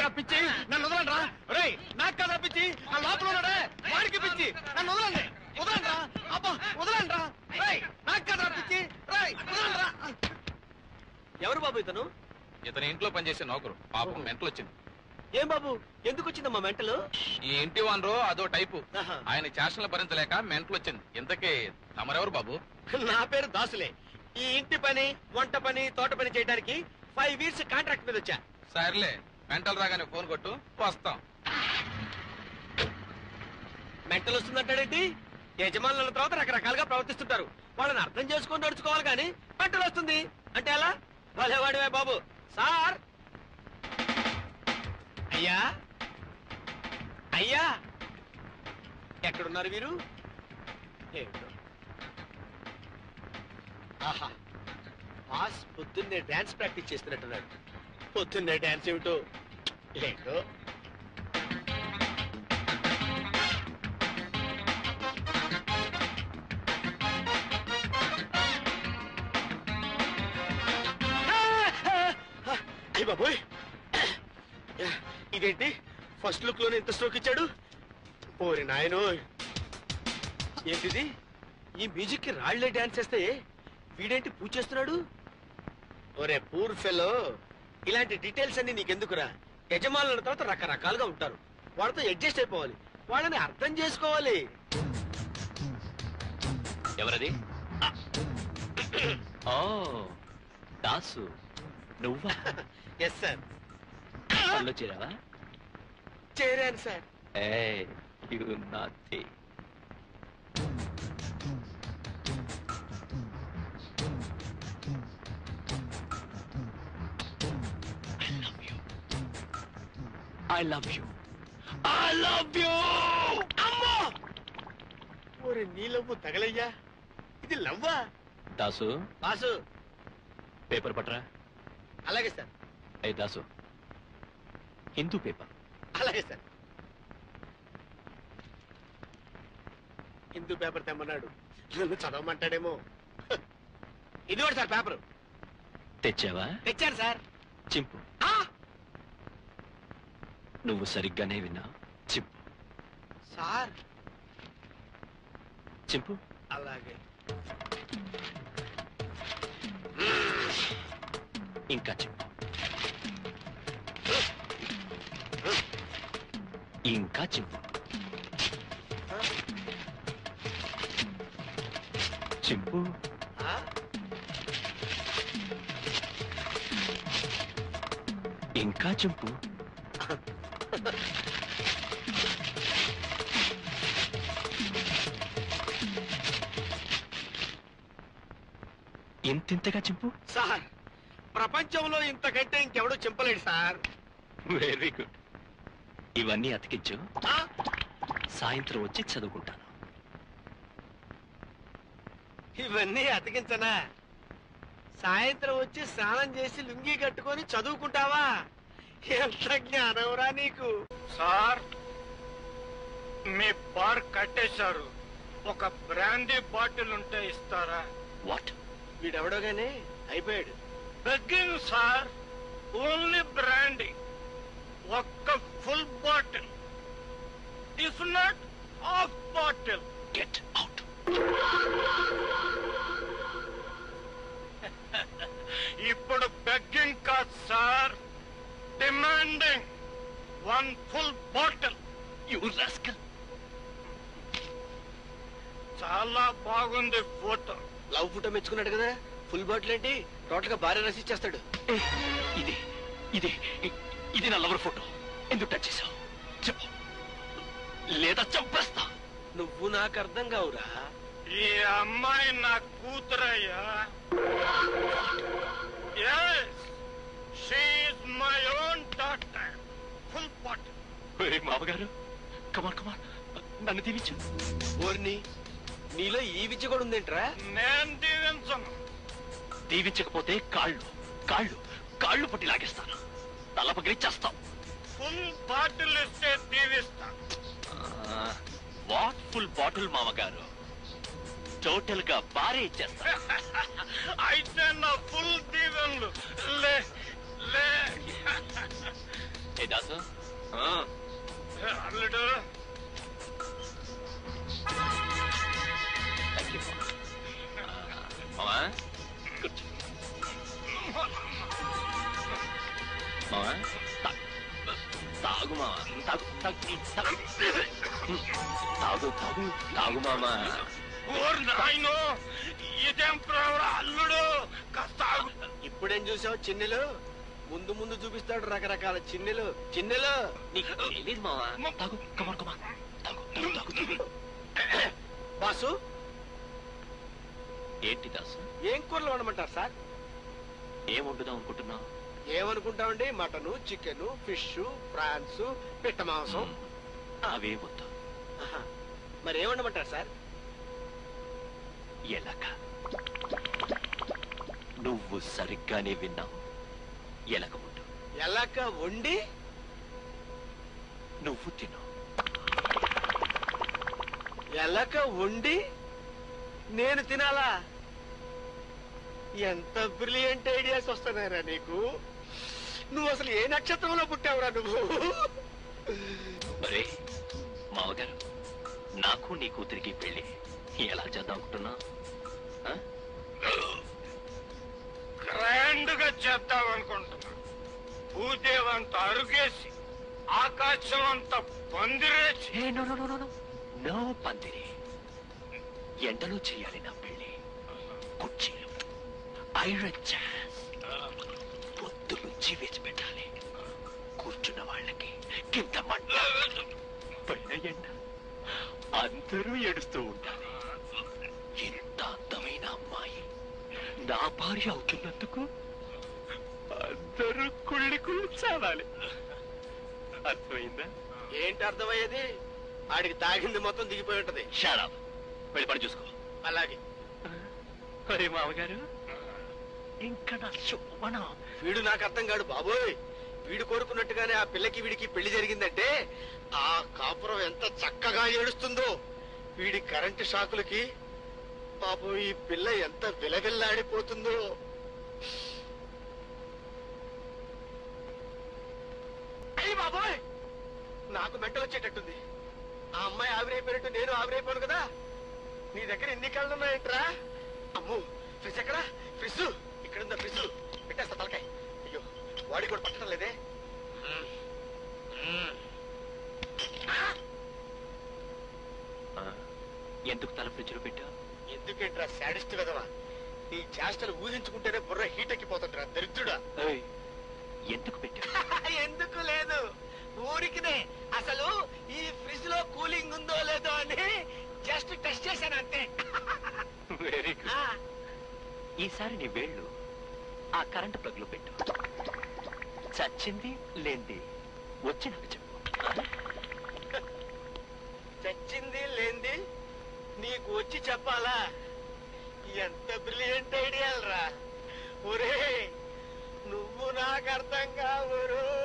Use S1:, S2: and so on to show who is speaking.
S1: కదా పిచ్చి నన్ను వదలండి రా రే నాకు కదా పిచ్చి ఆ లోపల ఉన్నాడే వాడికి పిచ్చి నన్ను వదలండి వదలండి రా అబ్బా వదలండి రా రే నాకు కదా పిచ్చి రే వదలండి రా
S2: ఎవరు బాబు ఇతను
S3: ఇతని ఇంట్లో పనిచేసే నౌకరు పాపం మెంటలు వచ్చింది
S2: ఏం బాబు ఎందుకు వచ్చిందమ్మా మెంటలు
S3: ఈ ఇంటి వనరు అదో టైపు
S2: ఆహా.
S3: ఆయన చేష్టలు భరించలేక మెంటలు వచ్చింది ఇంతకీ తమరెవరు బాబు
S2: నా పేరు దాసులే ఈ ఇంటి పని వంట పని తోట పని చేయడానికి ఫైవ్ ఇయర్స్ కాంట్రాక్ట్ మీద వచ్చా
S3: సర్లే మెంటలు రాగానే ఫోన్ కొట్టు వస్తాం
S2: మెంటల్ వస్తుందంటాడేంటి యజమానుల తర్వాత రకరకాలుగా ప్రవర్తిస్తుంటారు వాళ్ళని అర్థం చేసుకొని నడుచుకోవాలి కానీ మెంటల్ వస్తుంది అంటే ఎలా భలేవాడివే బాబు సార్ అయ్యా అయ్యా ఎక్కడున్నారు వీరు ఏమిటో. ఆహా బాస్ పొద్దున్నే డాన్స్ ప్రాక్టీస్ చేస్తున్నట్టున్నాడు పొద్దున్నే డాన్స్ ఏమిటో ఏంటో అయ్య బాబోయ్ ఇదేంటి ఫస్ట్ లుక్ లోనే ఇంత స్ట్రోక్ ఇచ్చాడు ఓరి నాయనో ఏంటిది ఈ మ్యూజిక్ కి రాళ్లే డాన్స్ చేస్తే వీడేంటి పూజ చేస్తున్నాడు ఒరే పూర్ ఫెలో ఇలాంటి డీటెయిల్స్ అన్ని నీకెందుకురా యజమానుల తర్వాత రకరకాలుగా ఉంటారు వాళ్ళతో అడ్జస్ట్ అయిపోవాలి వాళ్ళని అర్థం చేసుకోవాలి
S4: ఎవరది ఓ దాసు నువ్వా
S2: ఎస్ సార్
S4: పనిలో చేరావా
S2: చేరాను సార్
S4: ఏ you naughty I love you I love you
S2: అమ్మో ఒరే నీ లవ్వు తగలయ్యా ఇది లవ్వా
S4: దాసు
S2: బాసు
S4: పేపర్ పట్రా
S2: అలాగే సార్
S4: ఏ దాసు హిందూ పేపర్
S2: అలాగే సార్ హిందూ పేపర్ తెమ్మన్నాడు నన్ను చదవమంటాడేమో ఇది కూడా సార్ పేపర్
S4: తెచ్చావా
S2: తెచ్చారు సార్
S4: చింపు
S2: ఆ!
S4: నువ్వు సరిగ్గానే విన్నా చింపు
S2: సార్
S4: చింపు
S2: అలాగే
S4: ఇంకా చింపు ఇంకా చింపు చింపు
S2: ఆ?
S4: ఇంకా చింపు ఇంతింతగా చింపు
S2: సార్ ప్రపంచంలో ఇంతకంటే ఇంకెవడూ చింపలేడు సార్
S4: వెరీ గుడ్ ఇవన్నీ అతికించు
S2: ఆ?
S4: సాయంత్రం వచ్చి చదువుకుంటాను
S2: ఇవన్నీ అతికించనా సాయంత్రం వచ్చి స్నానం చేసి లుంగీ కట్టుకొని చదువుకుంటావా ఎంత జ్ఞానంరా నీకు
S1: సార్ మీ బార్ కట్టేశారు ఒక బ్రాందీ బాటిల్ ఉంటే ఇస్తారా
S4: వాట్
S2: వీడెవడో గానీ అయిపోయాడు
S1: బెగ్గింగ్ సార్ ఓన్లీ బ్రాండీ ఒక్క full bottle if not half bottle
S4: get out
S1: ఇప్పుడు బెగ్గింగ్ కాదు sir demanding one full bottle
S4: you rascal
S1: చాలా బాగుంది ఫోటో
S2: లవ్ ఫోటో మెచ్చుకున్నాడు కదా ఫుల్ బాటిల్ ఏంటి టోటల్ గా భార్య రసిచ్చేస్తాడు
S4: ఇది ఇది ఇది నా లవర్ ఫోటో ఎందుకు టచ్ చేసావు చెప్పు లేదా చంపేస్తా
S2: నువ్వు నాకు అర్థం కావురా
S1: ఈ అమ్మాయి నా కూతురయ్యా yes she my own doctor full bottle
S4: ఒరే మామగారు కమాన్ కమాన్ నన్ను దీవించు
S2: ఓర్ని నీలో ఈ విద్య కూడా ఉందేంట్రా
S1: నేను దీవించను
S4: దీవించకపోతే కాళ్ళు కాళ్ళు కాళ్ళు పట్టి లాగేస్తాను తల పగిలిచ్చేస్తాం
S1: ఫుల్ బాటిల్ ఇస్తే దీవిస్తా
S4: వాట్ ఫుల్ బాటిల్ మామగారు టోటల్ గా భారీ ఇచ్చేస్తా
S1: అయితే నా ఫుల్ దీవెనలు లే లే
S4: ఏ దాసు ఆ,
S1: అల్లుడు
S4: థాంక్యూ మావా కూర్చో మావా తా- తాగు మావా తాగు తాగు తాగు తాగు తాగు తాగు మామా
S1: ఓర్ నాయనో ఇదేం ప్రవర అల్లుడు కాస్త ఆగు.
S2: ఇప్పుడేం చూసావు చిన్నెలు ముందు ముందు చూపిస్తాడు రకరకాల చిన్నెలు చిన్నెలు
S4: నీకు తెలీదు మావా తాగు కమాన్ కమాన్ తాగు తాగు తాగు తాగు
S2: బాసు
S4: ఏంటి దాసు
S2: ఏం కూరలు వండమంటారు సార్
S4: ఏం వండుదాం అనుకుంటున్నావు
S2: ఏమనుకుంటామండి మటను చికెన్ ఫిష్ ఫ్రాన్స్ పిట్ట మాంసం
S4: అవే వద్దు
S2: ఆహా. మరి ఏమండమంటారు సార్
S4: ఎలక నువ్వు సరిగ్గానే విన్నావు ఎలక ఉండు
S2: ఎలాక వండి
S4: నువ్వు తిను
S2: ఎలక వండి నేను తినాలా ఎంత బ్రిలియంట్ ఐడియాస్ వస్తున్నాయిరా నీకు నువ్వు అసలు ఏ నక్షత్రంలో పుట్టావురా నువ్వు
S4: మరే మావగారు నాకు నీ కూతురికి పెళ్లి ఎలా చేద్దాం అనుకుంటున్నా ఆ?
S1: గ్రాండ్ గా చేద్దాం అనుకుంటున్నా భూదేవంత అరుగేసి ఆకాశం అంత పందిరేసి
S4: ఏ, no, no, no, no, no. No పందిరి ఎండలో చేయాలి నా పెళ్లి కుర్చీలు ఐరన్ చైర్స్ పొద్దు నుంచి వేచి పెట్టాలి కూర్చున్న వాళ్ళకి కింద మంట పైన ఎండ అందరూ ఏడుస్తూ ఉండాలి ఇంత అందమైన అమ్మాయి నా భార్య అవుతున్నందుకు అందరూ కుళ్ళి కూర్చావాలి అర్థమైందా
S2: ఏంటి అర్థమయ్యేది ఆడికి తాగింది మొత్తం దిగిపోయి ఉంటది
S4: షారాప్ వెళ్ళి పని చూసుకో
S2: అలాగే
S4: అరే మామగారు ఇంకా నా శుభ్వనం
S2: వీడు నాకు అర్థం కాడు బాబోయ్ వీడు కోరుకున్నట్టుగానే ఆ పిల్లకి వీడికి పెళ్లి జరిగిందంటే ఆ కాపురం ఎంత చక్కగా ఏడుస్తుందో వీడి కరెంటు షాకులకి పాపం ఈ పిల్ల ఎంత విలవిల్లాడిపోతుందో అయ్యి బాబోయ్ నాకు మెంటలు వచ్చేటట్టుంది ఆ అమ్మాయి ఆవిరైపోయినట్టు నేను ఆవిరైపోను కదా నీ దగ్గర ఎన్ని కళ్ళు ఉన్నాయంట్రా అమ్ము ఫ్రిజ్ ఎక్కడ ఫ్రిజ్ ఇక్కడ ఉందా ఫ్రిజ్ పెట్టేస్తా తలకాయ అయ్యో వాడి కూడా పట్టడం లేదే
S4: ఎందుకు తల ఫ్రిడ్జ్లో పెట్టా
S2: ఎందుకేంట్రా శాడిస్ట్ కదవా నీ చేష్టలు ఊహించుకుంటేనే బుర్ర హీట్ ఎక్కిపోతుందిరా దరిద్రుడా
S4: ఎందుకు పెట్టా
S2: ఎందుకు లేదు ఊరికినే అసలు ఈ ఫ్రిడ్జ్ లో కూలింగ్ ఉందో లేదో అని జస్ట్ టెస్ట్ చేశాను అంతే
S4: వెరీ గుడ్ ఈసారి నీ వేళ్ళు ఆ కరెంట్ ప్లగ్ లో పెట్టు చచ్చింది లేంది వచ్చి నాకు చెప్పు
S2: చచ్చింది లేంది నీకు వచ్చి చెప్పాలా ఎంత బ్రిలియంట్ ఐడియాలు రా ఒరే నువ్వు నాకు అర్థం కావురు